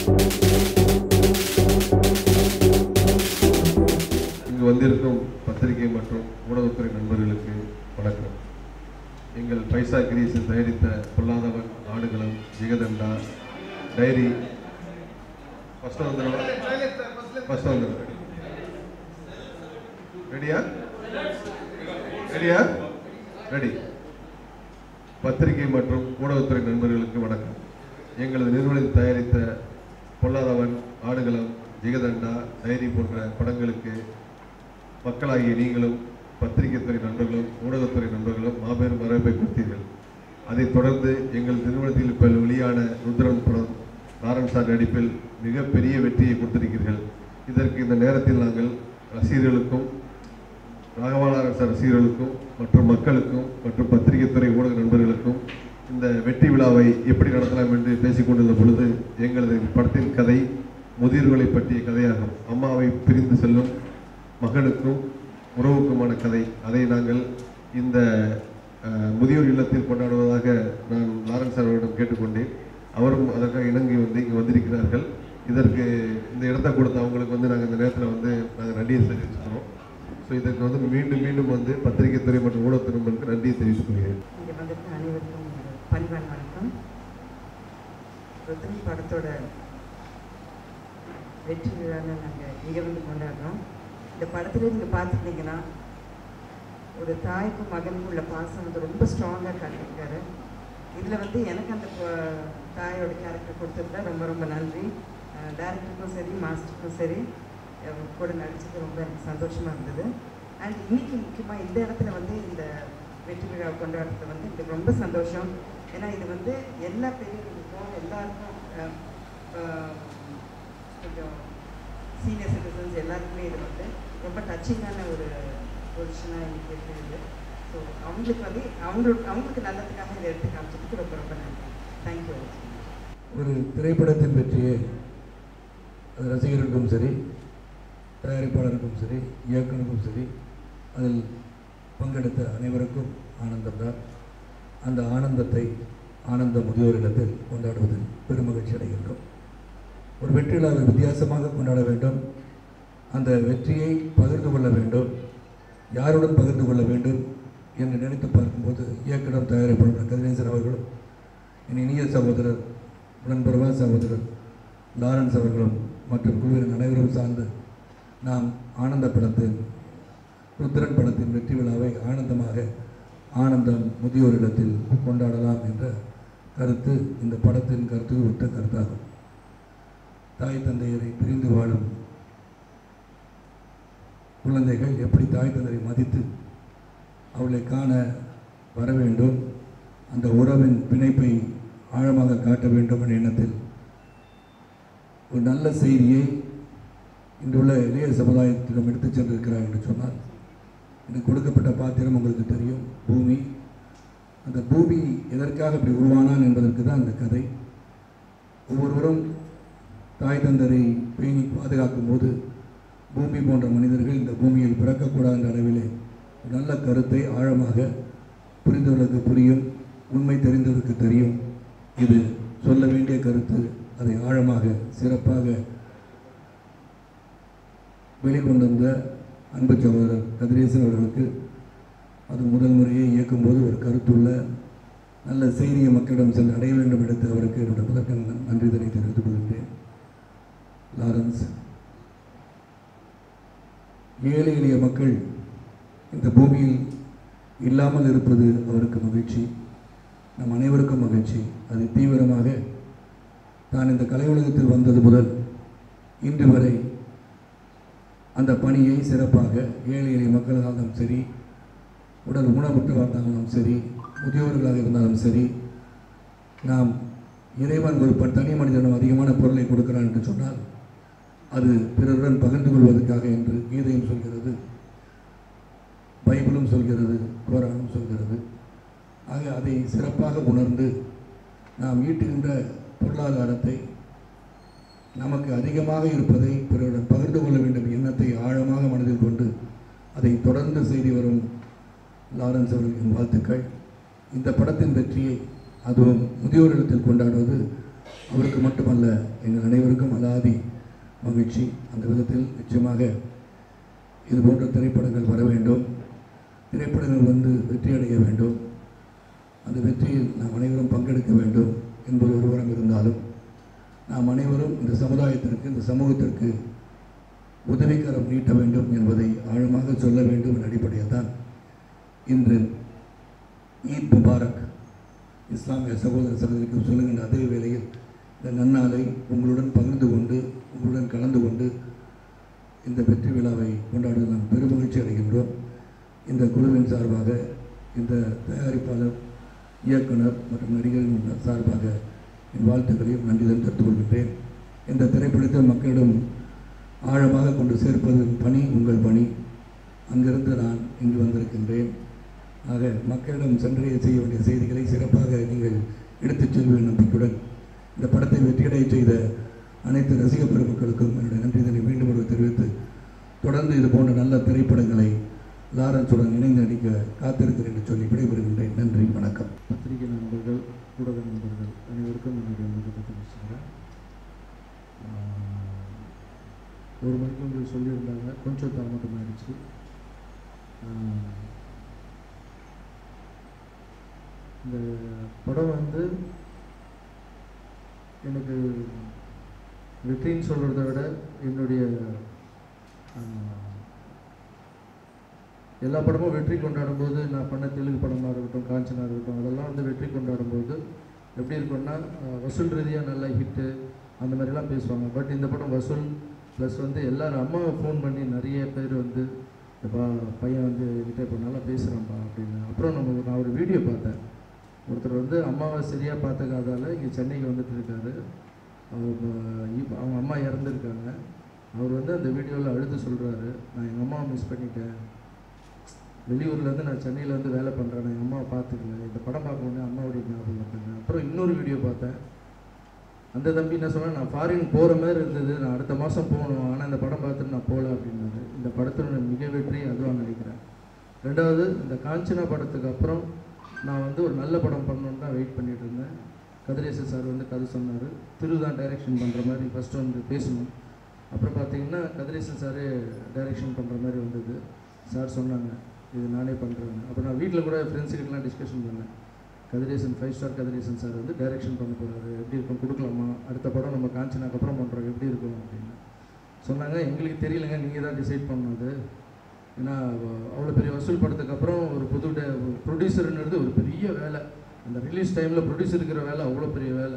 இங்கு வந்திருக்கும் பத்திரிகை மற்றும் ஊடகத்துறை நண்பர்களுக்கு வணக்கம் எங்கள் பைசா கிரியேஷன் தயாரித்த பொல்லாதவன் ஆடுகளம் ஜிகதண்டா டைரி ஃபஸ்ட்டு வந்துடும் ஃபஸ்ட்டு வந்துடும் ரெடியா ரெடியா ரெடி பத்திரிகை மற்றும் ஊடகத்துறை நண்பர்களுக்கு வணக்கம் எங்களது நிறுவனத்தில் தயாரித்த பொல்லாதவன் ஆடுகளம் ஜிகதண்டா டைரி போன்ற படங்களுக்கு மக்களாகிய நீங்களும் பத்திரிகை துறை நண்பர்களும் ஊடகத்துறை நண்பர்களும் மாபெரும் வரவேற்பை கொடுத்தீர்கள் அதைத் தொடர்ந்து எங்கள் நிறுவனத்தில் இப்போ வெளியான ருத்ரன் படம் லாரன்ஸ் சார் நடிப்பில் மிகப்பெரிய வெற்றியை கொடுத்திருக்கிறீர்கள் இதற்கு இந்த நேரத்தில் நாங்கள் ரசிகர்களுக்கும் ராகவாலாரன் சார் ரசிகர்களுக்கும் மற்றும் மக்களுக்கும் மற்றும் பத்திரிகை துறை ஊடக நண்பர்களுக்கும் இந்த வெற்றி விழாவை எப்படி நடத்தலாம் என்று பேசிக் கொண்டிருந்த பொழுது எங்களது படத்தின் கதை முதியோர்களை பற்றிய கதையாகும் அம்மாவை பிரிந்து செல்லும் மகனுக்கும் உறவுக்குமான கதை அதை நாங்கள் இந்த அஹ், முதியோர் இல்லத்தில் கொண்டாடுவதாக நான் லாரன்ஸ் அவர்களிடம் கேட்டுக்கொண்டேன் அவரும் அதற்காக இணங்கி வந்து இங்கே வந்திருக்கிறார்கள் இதற்கு இந்த இடத்தை கொடுத்த அவங்களுக்கு வந்து நாங்கள் இந்த நேரத்தில் வந்து நாங்கள் நன்றியை தெரிவிச்சுக்கிறோம் ஸோ இதற்கு வந்து மீண்டும் மீண்டும் வந்து பத்திரிகை துறை மற்றும் ஊடகத்துறை நண்பர்களுக்கு நன்றியை தெரிவித்துக் கொள்கிறேன் இங்கே வந்துட்டு அனைவருக்கும் ஒரு பணிவான வணக்கம் ருத்ரன் படத்தோட வெற்றி விழாவில் நாங்கள் இங்கே வந்து கொண்டாடுறோம் இந்த படத்தில் நீங்கள் பார்த்துருந்தீங்கன்னா ஒரு தாய்க்கும் மகனுக்கும் உள்ள பாசம் வந்து ரொம்ப ஸ்ட்ராங்காக காட்டியிருக்காரு இதில் வந்து எனக்கு அந்த ப- தாயோட கேரக்டர் கொடுத்ததுல ரொம்ப ரொம்ப நன்றி டேரக்டருக்கும் சரி மாஸ்டருக்கும் சரி அவங்க கூட நடிச்சது ரொம்ப எனக்கு சந்தோஷமாக இருந்தது அண்ட் இன்னைக்கு முக்கியமாக இந்த இடத்துல வந்து இந்த வெற்றி விழா கொண்டாடுறது வந்து எனக்கு ரொம்ப சந்தோஷம் ஏன்னா இது வந்து எல்லா பெரியவர்களுக்கும் எல்லாருக்கும் அஹ், அஹ், கொஞ்சம் சீனியர் சிட்டிசன்ஸ் எல்லாருக்குமே இது வந்து ரொம்ப டச்சிங்கான ஒரு பொசிஷனாக எனக்கு இருக்குது ஸோ அவங்களுக்கு வந்து அவங்களுக்கு அவங்களுக்கு நல்லதுக்காக இதை எடுத்து காமிச்சதுக்கு ரொம்ப ரொம்ப நன்றி தேங்க்யூ ஒரு திரைப்படத்தின் வெற்றியை அது ரசிகர்களுக்கும் சரி தயாரிப்பாளருக்கும் சரி இயக்குனருக்கும் சரி அதில் பங்கெடுத்த அனைவருக்கும் ஆனந்தம்தான் அந்த ஆனந்தத்தை ஆனந்த முதியோர் இல்லத்தில் கொண்டாடுவதில் பெருமகிழ்ச்சி அடைகின்றோம் ஒரு வெற்றி விழாவை வித்தியாசமாக கொண்டாட வேண்டும் அந்த வெற்றியை பகிர்ந்து கொள்ள வேண்டும் யாருடன் பகிர்ந்து கொள்ள வேண்டும் என்று நினைத்து பார்க்கும்போது இயக்குனர் தயாரிப்பாளர் கதிரேசன் அவர்களும் என் இனிய சகோதரர் உடன்பிறவா சகோதரர் லாரன்ஸ் அவர்களும் மற்றும் குழுவினர் அனைவரும் சார்ந்து நாம் ஆனந்த படத்தின் ருத்ரன் படத்தின் வெற்றி விழாவை ஆனந்தமாக ஆனந்தம் முதியோர் இல்லத்தில் கொண்டாடலாம் என்ற கருத்து இந்த படத்தின் கருத்துக்கு ஒத்த கருத்தாகும் தாய் தந்தையரை பிரிந்து வாழும் குழந்தைகள் எப்படி தாய் தந்தையை மதித்து அவளை காண வர வேண்டும் அந்த உறவின் பிணைப்பை ஆழமாக காட்ட வேண்டும் என்ற எண்ணத்தில் ஒரு நல்ல செய்தியை இன்றுள்ள இளைய சமுதாயத்திடம் எடுத்துச் சென்றிருக்கிறார் என்று சொன்னால் எனக்கு கொடுக்கப்பட்ட பாத்திரம் உங்களுக்கு தெரியும் பூமி அந்த பூமி எதற்காக இப்படி உருவானான் என்பதற்கு தான் அந்த கதை ஒவ்வொருவரும் தாய் தந்தரை பேணி பாதுகாக்கும் போது பூமி போன்ற மனிதர்கள் இந்த பூமியில் பிறக்கக்கூடாது என்ற அளவிலே ஒரு நல்ல கருத்தை ஆழமாக புரிந்தவர்களுக்கு புரியும் உண்மை தெரிந்தவருக்கு தெரியும் இது சொல்ல வேண்டிய கருத்து அதை ஆழமாக சிறப்பாக வெளிக்கொண்டு வந்த அன்பு சகோதரர் கதிரேசன் அவர்களுக்கு அது முதல் முறையை இயக்கும்போது ஒரு கருத்துள்ள நல்ல செய்தியை மக்களிடம் சென்று அடைய வேண்டும் எடுத்து அவருக்கு என்னுடைய முதற்க நன்றி தரை தெரிவித்துக் கொள்கின்றேன் லாரன்ஸ் ஏழை எளிய மக்கள் இந்த பூமியில் இல்லாமல் இருப்பது அவருக்கு மகிழ்ச்சி நம் அனைவருக்கும் மகிழ்ச்சி அது தீவிரமாக நான் இந்த கலை உலகத்தில் வந்தது முதல் இன்று வரை அந்த பணியை சிறப்பாக ஏழை எளிய மக்களாக இருந்தாலும் சரி உடல் ஊனமுற்றவர்களாக இருந்தாலும் சரி முதியோர்களாக இருந்தாலும் சரி நாம் இறைவன் ஒரு ப- தனி மனிதனிடம் அதிகமான பொருளை கொடுக்கிறான் என்று சொன்னால் அது பிறருடன் பகிர்ந்து கொள்வதற்காக என்று கீதையும் சொல்கிறது பைபிளும் சொல்கிறது குரானும் சொல்கிறது ஆக அதை சிறப்பாக உணர்ந்து நாம் ஈட்டுகின்ற பொருளாதாரத்தை நமக்கு அதிகமாக இருப்பதை பிறருடன் பகிர்ந்து கொள்ள வேண்டும் எண்ணத்தை ஆழமாக மனதில் கொண்டு அதை தொடர்ந்து செய்து வரும் லாரன்ஸ் அவர்களின் வாழ்த்துக்கள் இந்த படத்தின் வெற்றியை அதுவும் முதியோர் இல்லத்தில் கொண்டாடுவது அவருக்கு மட்டுமல்ல எங்கள் அனைவருக்கும் அலாதி மகிழ்ச்சி அந்த விதத்தில் நிச்சயமாக இது போன்ற திரைப்படங்கள் வர வேண்டும் திரைப்படங்கள் வந்து வெற்றியடைய வேண்டும் அந்த வெற்றியில் நாம் அனைவரும் பங்கெடுக்க வேண்டும் என்பது ஒருவரம் இருந்தாலும் நாம் அனைவரும் இந்த சமுதாயத்திற்கு இந்த சமூகத்திற்கு உதவிக்கரம் நீட்ட வேண்டும் என்பதை ஆழமாக சொல்ல வேண்டும் என்ற அடிப்படையில் தான் இன்று ஈத் முபாரக் இஸ்லாமிய சகோதர சகோதரிக்கு சொல்லுகின்ற அதே வேளையில் இந்த நன்னாளை உங்களுடன் பகிர்ந்து கொண்டு உங்களுடன் கலந்து கொண்டு இந்த வெற்றி விழாவை கொண்டாடுவதில் நாம் பெருமகிழ்ச்சி அடைகின்றோம் இந்த குழுவின் சார்பாக இந்த தயாரிப்பாளர் இயக்குனர் மற்றும் நடிகர்களின் சார்பாக என் வாழ்த்துக்களையும் நன்றியுடன் தெரிவித்துக் கொள்கின்றேன் இந்த திரைப்படத்தை மக்களிடம் ஆழமாக கொண்டு சேர்ப்பதன் பணி உங்கள் பணி அங்கிருந்து நான் இங்கு வந்திருக்கின்றேன் ஆக மக்களிடம் சென்றடைய செய்ய வேண்டிய செய்திகளை சிறப்பாக நீங்கள் எடுத்துச் செல்வேன் நம்பிக்கையுடன் இந்த படத்தை வெற்றியடைய செய்த அனைத்து ரசிக பெருமக்களுக்கும் என்னுடைய நன்றிதனை மீண்டும் ஒரு தெரிவித்து தொடர்ந்து இது போன்ற நல்ல திரைப்படங்களை லாரன்ஸுடன் இணைந்து நடிக்க காத்திருக்கிறேன் என்று சொல்லி விடைபெறுகின்றேன் நன்றி வணக்கம் பத்திரிகை நண்பர்கள் ஊடக நண்பர்கள் அனைவருக்கும் என்னுடைய வணக்கத்தை தெரிவிச்சுக்கிறேன் ஆஹ், ஒரு மணிக்கு உங்களுக்கு சொல்லியிருந்தாங்க கொஞ்சம் தாமதம் ஆயிடுச்சு ஆஹ், இந்த படம் வந்து எனக்கு வெற்றின்னு சொல்கிறத விட என்னுடைய ஆஹ், எல்லா படமும் வெற்றி கொண்டாடும் போது நான் பண்ண தெலுங்கு படமாக இருக்கட்டும் காஞ்சனா இருக்கட்டும் அதெல்லாம் வந்து வெற்றி கொண்டாடும் போது எப்படி இருக்கும்னா அஹ், வசூல் ரீதியாக நல்ல ஹிட்டு அந்த மாதிரிலாம் பேசுவாங்க பட் இந்த படம் வசூல் ப்ளஸ் வந்து எல்லாரும் அம்மாவை ஃபோன் பண்ணி நிறைய பேர் வந்து எப்பா பையன் வந்து என்கிட்ட இப்போ நல்லா பேசுகிறான்ப்பா அப்படின்னு அப்புறம் நம்ம நான் ஒரு வீடியோ பார்த்தேன் ஒருத்தர் வந்து அம்மாவை சரியாக பார்த்துக்காதால இங்கே சென்னைக்கு வந்துட்டு இருக்காரு அவங்க இப்ப- அவங்க அம்மா இறந்துருக்காங்க அவர் வந்து அந்த வீடியோவில் அழுது சொல்கிறாரு நான் எங்கள் அம்மாவை மிஸ் பண்ணிட்டேன் வெளியூர்லேருந்து நான் சென்னையில் வந்து வேலை பண்ணுறேன் எங்கள் அம்மாவை பார்த்துக்கல இந்த படம் பார்க்க உடனே அம்மாவுடைய ஞாபகம் வந்தாங்க அப்புறம் இன்னொரு வீடியோ பார்த்தேன் அந்த தம்பி என்ன சொன்னா நான் ஃபாரின் போகிற மாதிரி இருந்தது நான் அடுத்த மாதம் போகணும் ஆனால் இந்த படம் பார்த்துட்டு நான் போகல அப்படின்னாரு இந்த படத்தோட மிக வெற்றி அதுவாக நினைக்கிறேன் ரெண்டாவது இந்த காஞ்சனா படத்துக்கு அப்புறம் நான் வந்து ஒரு நல்ல படம் பண்ணணுன்னு தான் வெயிட் பண்ணிட்டு இருந்தேன் கதிரேசன் சார் வந்து கதை சொன்னார் திரு தான் டைரக்ஷன் பண்ணுற மாதிரி ஃபஸ்ட்டு வந்து பேசணும் அப்புறம் பார்த்தீங்கன்னா கதிரேசன் சாரே டைரக்ஷன் பண்ணுற மாதிரி வந்தது சார் சொன்னாங்க இது நானே பண்ணுறேன் அப்புறம் நான் வீட்டில் கூட ஃப்ரெண்ட்ஸுக்கிட்டலாம் டிஸ்கஷன் பண்ணேன் Kathiresan five star Kathiresan sir வந்து டைரக்ஷன் பண்ண போகிறாரு எப்படி இருக்கும் கொடுக்கலாமா அடுத்த படம் நம்ம காஞ்சனாக்கு அப்புறம் பண்ணுறோம் எப்படி இருக்கும் அப்படின்னு சொன்னாங்க எங்களுக்கு தெரியலங்க நீங்கள் தான் டிசைட் பண்ணணும் அது ஏன்னா அவ்வளோ பெரிய வசூல் படத்துக்கு அப்புறம் ஒரு புது ப்ரொடியூசர்ன்றது ஒரு பெரிய வேலை அந்த ரிலீஸ் டைமில் ப்ரொடியூசர் இருக்கிற வேலை அவ்வளோ பெரிய வேலை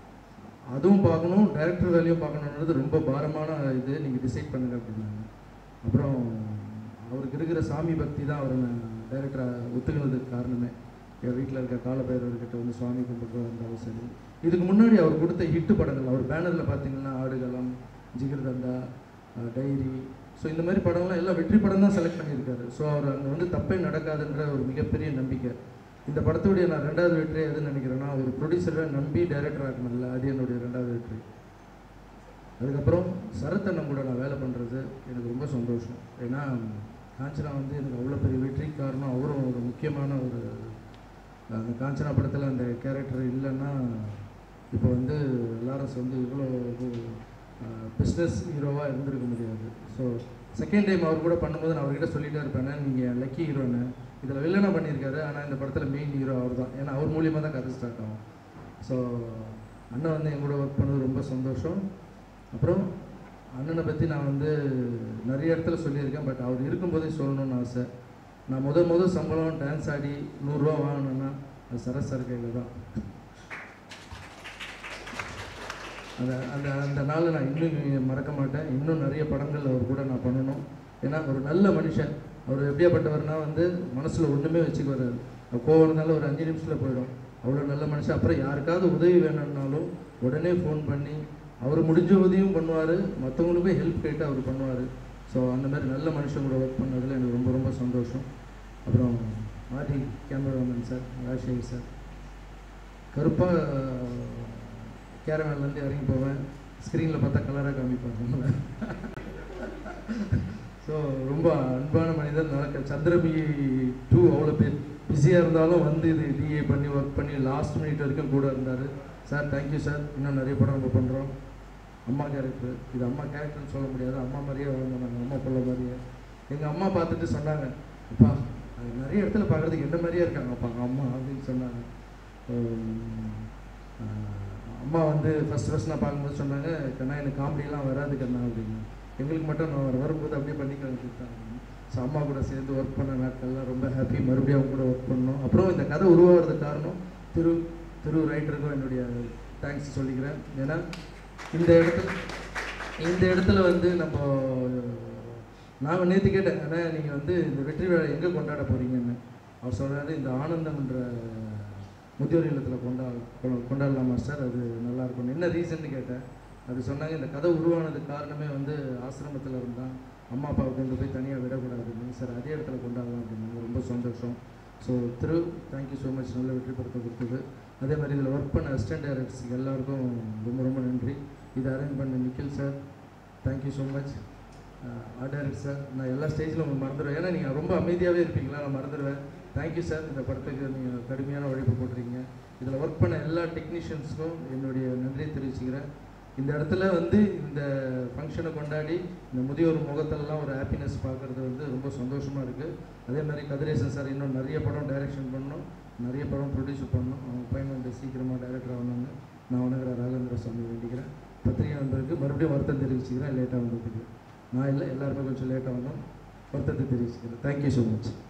அதுவும் பார்க்கணும் டைரக்டர் வேலையும் பார்க்கணுன்றது ரொம்ப பாரமான இது நீங்கள் டிசைட் பண்ணுங்க அப்படின்னாங்க அப்புறம் அவருக்கு இருக்கிற சாமி பக்தி தான் அவரை நான் டைரக்டராக ஒத்துக்கினதுக்கு காரணமே என் வீட்டில் இருக்க காலபைரவர்கிட்ட வந்து சுவாமி கும்பிட்டு இருந்தாலும் சரி இதுக்கு முன்னாடி அவர் கொடுத்த ஹிட்டு படங்கள் அவர் பேனரில் பார்த்தீங்கன்னா ஆடுகளம் ஜிகிர்தண்டா அஹ், டைரி ஸோ இந்த மாதிரி படம்லாம் எல்லாம் வெற்றி படம் தான் செலக்ட் பண்ணியிருக்காரு ஸோ அவர் அங்கே வந்து தப்பே நடக்காதுன்ற ஒரு மிகப்பெரிய நம்பிக்கை இந்த படத்துடைய நான் ரெண்டாவது வெற்றி எதுன்னு நினைக்கிறேன்னா ஒரு ப்ரொடியூசரை நம்பி டைரக்டர் ஆகணும்ல அது என்னுடைய ரெண்டாவது வெற்றி அதுக்கப்புறம் சரத்தண்ணன் கூட நான் வேலை பண்ணுறது எனக்கு ரொம்ப சந்தோஷம் ஏன்னா காஞ்சனா வந்து எனக்கு அவ்வளோ பெரிய வெற்றி காரணம் அவரும் ஒரு முக்கியமான ஒரு அந்த காஞ்சனா படத்தில் அந்த கேரக்டர் இல்லைன்னா இப்போ வந்து லாரன்ஸ் வந்து இவ்வளோ பிஸ்னஸ் ஹீரோவாக இருந்திருக்க முடியாது ஸோ செகண்ட் டைம் அவர் கூட பண்ணும்போது நான் அவர்கிட்ட சொல்லிட்டே இருப்பேன் நீங்கள் லக்கி ஹீரோன்னு இதில் வில்லனாக பண்ணியிருக்காரு ஆனால் இந்த படத்தில் மெயின் ஹீரோ அவர் தான் ஏன்னா அவர் மூலியமாக தான் கதை ஸ்டார்ட் ஆகும் ஸோ அண்ணன் வந்து என் கூட ஒர்க் பண்ணது ரொம்ப சந்தோஷம் அப்புறம் அண்ணனை பற்றி நான் வந்து நிறைய இடத்துல சொல்லியிருக்கேன் பட் அவர் இருக்கும்போதே சொல்லணும்னு ஆசை நான் முத முத சம்பளம் டான்ஸ் ஆடி நூறுரூவா வாங்கினேன்னா அது சரஸ் சார் கையில் தான் அந்த அந்த அந்த நாளை நான் இன்னும் மறக்க மாட்டேன் இன்னும் நிறைய படங்கள் அவர் கூட நான் பண்ணணும் ஏன்னா ஒரு நல்ல மனுஷன் அவர் எப்படியாப்பட்டவர்னா வந்து மனசில் ஒன்றுமே வச்சுக்க வராது அவர் கோவம் இருந்தாலும் ஒரு அஞ்சு நிமிஷத்தில் போயிடும் அவ்வளோ நல்ல மனுஷன் அப்புறம் யாருக்காவது உதவி வேணும்னாலும் உடனே ஃபோன் பண்ணி அவர் முடிஞ்ச உதவியும் பண்ணுவார் மற்றவங்களுக்கும் ஹெல்ப் கேட்டு அவர் பண்ணுவார் ஸோ அந்த மாதிரி நல்ல மனுஷன் கூட ஒர்க் பண்ணதில் எனக்கு ரொம்ப ரொம்ப சந்தோஷம் அப்புறம் மாட்டி கேமராமேன் சார் ராஜசேகர் சார் கருப்பாக கேரவேன்லேருந்து இறங்கி போவேன் ஸ்க்ரீனில் பார்த்தா கலராக காமிப்பாங்க நம்மளை ஸோ ரொம்ப அன்பான மனிதர் நடக்க சந்திரபி டூ அவ்வளோ பேர் பிஸியாக இருந்தாலும் வந்து இது டிஏ பண்ணி ஒர்க் பண்ணி லாஸ்ட் மினிட் வரைக்கும் கூட இருந்தார் சார் தேங்க்யூ சார் இன்னும் நிறைய படம் நம்ம பண்ணுறோம் அம்மா கேரக்டர் இது அம்மா கேரக்டர்னு சொல்ல முடியாது அம்மா மாதிரியே வளர்ந்தோம் நாங்கள் அம்மா பிள்ளை மாதிரியே எங்கள் அம்மா பார்த்துட்டு சொன்னாங்க அப்பா அது நிறைய இடத்துல பார்க்குறதுக்கு என்ன மாதிரியே இருக்காங்கப்பா அம்மா அப்படின்னு சொன்னாங்க உம், ஆஹ், அம்மா வந்து ஃபஸ்ட் ஃபஸ்ட் நான் பார்க்கும்போது சொன்னாங்க கண்ணா எனக்கு காமெடியெலாம் வராது கண்ணா அப்படின்னு எங்களுக்கு மட்டும் நான் வர- வரும்போது அப்படியே பண்ணிக்கலாம் கொடுத்தாங்க ஸோ அம்மா கூட சேர்ந்து ஒர்க் பண்ண நாட்கள்லாம் ரொம்ப ஹாப்பி மறுபடியும் அவங்க கூட ஒர்க் பண்ணோம் அப்புறம் இந்த கதை உருவாகிறதுக்கு காரணம் திரு திரு ரைட்டருக்கும் என்னுடைய தேங்க்ஸ் சொல்லிக்கிறேன் ஏன்னா இந்த இடத்துல இந்த இடத்துல வந்து நம்ம நான் நேற்று கேட்டேன் அண்ணா நீங்கள் வந்து இந்த வெற்றி விழா எங்கே கொண்டாட போகிறீங்கன்னு அவர் சொல்கிறாரு இந்த ஆனந்தம்ன்ற முதியோர் இல்லத்தில் கொண்டா கொ- கொண்டாடலாமா சார் அது நல்லா இருக்கும் என்ன ரீசன்னு கேட்டேன் அது சொன்னாங்க இந்த கதை உருவானதுக்கு காரணமே வந்து ஆசிரமத்தில் இருந்தான் அம்மா அப்பாவை கொண்டு போய் தனியாக விடக்கூடாதுன்னு சார் அதே இடத்துல கொண்டாடலாம் அப்படின்னாங்க ரொம்ப சந்தோஷம் ஸோ திரு தேங்க்யூ ஸோ மச் நல்ல வெற்றி படத்தை கொடுத்தது அதே மாதிரி இதில் ஒர்க் பண்ண அசிஸ்டன்ட் டைரக்டர்ஸ்க்கு எல்லாருக்கும் ரொம்ப ரொம்ப நன்றி இதை அரேஞ்ச் பண்ண Nikhil sir thank you so much art director sir நான் எல்லா ஸ்டேஜில் உங்களுக்கு மறந்துடுவேன் ஏன்னா நீங்கள் ரொம்ப அமைதியாகவே இருப்பீங்களா நான் மறந்துடுவேன் தேங்க்யூ சார் இந்த படத்துக்கு நீங்கள் கடுமையான உழைப்பு போட்டிருக்கீங்க இதில் ஒர்க் பண்ண எல்லா டெக்னீஷியன்ஸ்க்கும் என்னுடைய நன்றியை தெரிவிச்சுக்கிறேன் இந்த இடத்துல வந்து இந்த ஃபங்க்ஷனை கொண்டாடி இந்த முதியோர் முகத்திலலாம் ஒரு ஹாப்பினஸ் பார்க்குறது வந்து ரொம்ப சந்தோஷமாக இருக்குது அதே மாதிரி கதிரேசன் சார் இன்னும் நிறைய படம் டைரக்ஷன் பண்ணணும் நிறைய படம் ப்ரொடியூஸ் பண்ணணும் அவங்க பையன் வந்து சீக்கிரமாக டைரக்டர் ஆகணும்னு நான் வணங்குற ராகேந்திர சுவாமி வேண்டிக்கிறேன் பத்திரிகை நண்பருக்கு மறுபடியும் வருத்தம் தெரிவிச்சுக்கிறேன் லேட்டாக வந்ததுக்கு நான் இல்லை எல்லாருமே கொஞ்சம் லேட்டாக வந்தோம் வருத்தத்தை தெரிவிச்சுக்கிறேன் தேங்க்யூ ஸோ மச்